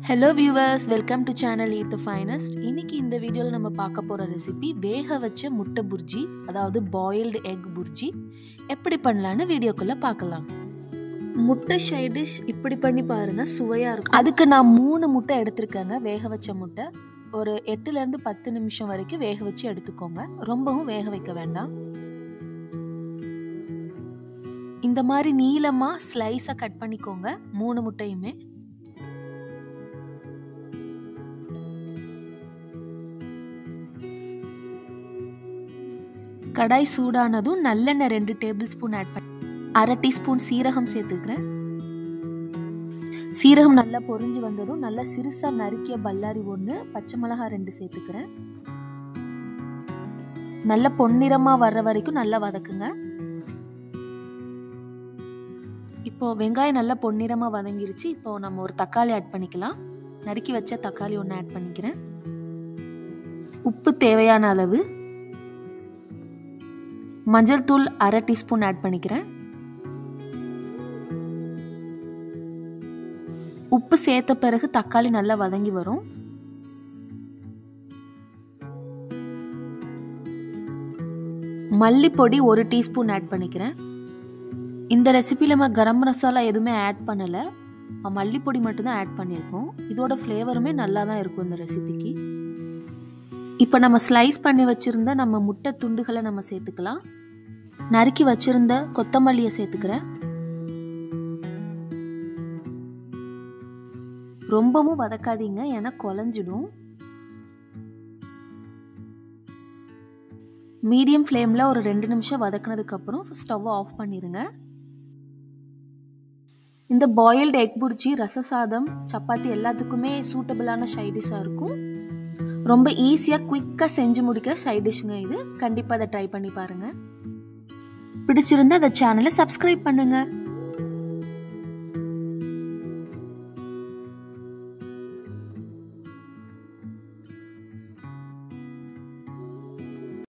hello viewers welcome to channel eat the finest இன்னைக்கு இந்த வீடியோவில் நம்ம பார்க்க போகிற ரெசிபி வேக வச்ச முட்டை புர்ஜி அதாவது பாயில்டு எக் புர்ஜி எப்படி பண்ணலான்னு வீடியோக்குள்ளே பார்க்கலாம் முட்டை ஷைடிஷ் இப்படி பண்ணி பாருங்க சுவையாக இருக்கும் அதுக்கு நான் மூணு முட்டை எடுத்திருக்கேங்க வேக வச்ச முட்டை ஒரு எட்டுலேருந்து பத்து நிமிஷம் வரைக்கும் வேக வச்சு எடுத்துக்கோங்க ரொம்பவும் வேக வைக்க வேண்டாம் இந்த மாதிரி நீளமாக ஸ்லைஸாக கட் பண்ணிக்கோங்க மூணு முட்டையுமே கடாய் சூடானதும் நல்லெண்ணெய் ரெண்டு டேபிள் ஸ்பூன் ஆட் பண்ணி அரை டீஸ்பூன் சீரகம் சேர்த்துக்கிறேன் சீரகம் நல்லா பொரிஞ்சு வந்ததும் நல்லா சிறுசா நறுக்கிய பல்லாரி ஒன்று பச்சை மிளகாய் ரெண்டு சேர்த்துக்கிறேன் நல்ல பொன்னிறமாக வர்ற வரைக்கும் நல்லா வதக்குங்க இப்போ வெங்காயம் நல்லா பொன்னிறமாக வதங்கிருச்சு இப்போ நம்ம ஒரு தக்காளி ஆட் பண்ணிக்கலாம் நறுக்கி வச்ச தக்காளி ஒன்று ஆட் பண்ணிக்கிறேன் உப்பு தேவையான அளவு மஞ்சள் தூள் அரை டீஸ்பூன் ஆட் பண்ணிக்கிறேன் உப்பு சேர்த்த பிறகு தக்காளி நல்லா வதங்கி வரும் மல்லிப்பொடி ஒரு டீஸ்பூன் ஆட் பண்ணிக்கிறேன் இந்த ரெசிபியில் நம்ம கரம் மசாலா எதுவுமே ஆட் பண்ணலை மல்லிப்பொடி மட்டும்தான் ஆட் பண்ணியிருக்கோம் இதோட ஃப்ளேவருமே நல்லா தான் இருக்கும் இந்த ரெசிபிக்கு இப்போ நம்ம ஸ்லைஸ் பண்ணி வச்சுருந்த நம்ம முட்டை துண்டுகளை நம்ம சேர்த்துக்கலாம் நறுக்கி வச்சிருந்த கொத்தமல்லியை சேர்த்துக்கிறேன் ரொம்பவும் வதக்காதீங்க ஏன்னா குழஞ்சிடும் மீடியம் ஃப்ளேமில் ஒரு ரெண்டு நிமிஷம் வதக்குனதுக்கப்புறம் ஸ்டவ்வை ஆஃப் பண்ணிடுங்க இந்த பாயில்டு எக் புர்ஜி ரச சாதம் சப்பாத்தி எல்லாத்துக்குமே சூட்டபிளான சைடிஷாக இருக்கும் ரொம்ப ஈஸியாக குயிக்காக செஞ்சு முடிக்கிற சைட் டிஷ்ஷுங்க இது கண்டிப்பாக அதை ட்ரை பண்ணி பாருங்கள் பிடிச்சிருந்தா அந்த சேனலை சப்ஸ்கிரைப் பண்ணுங்கள்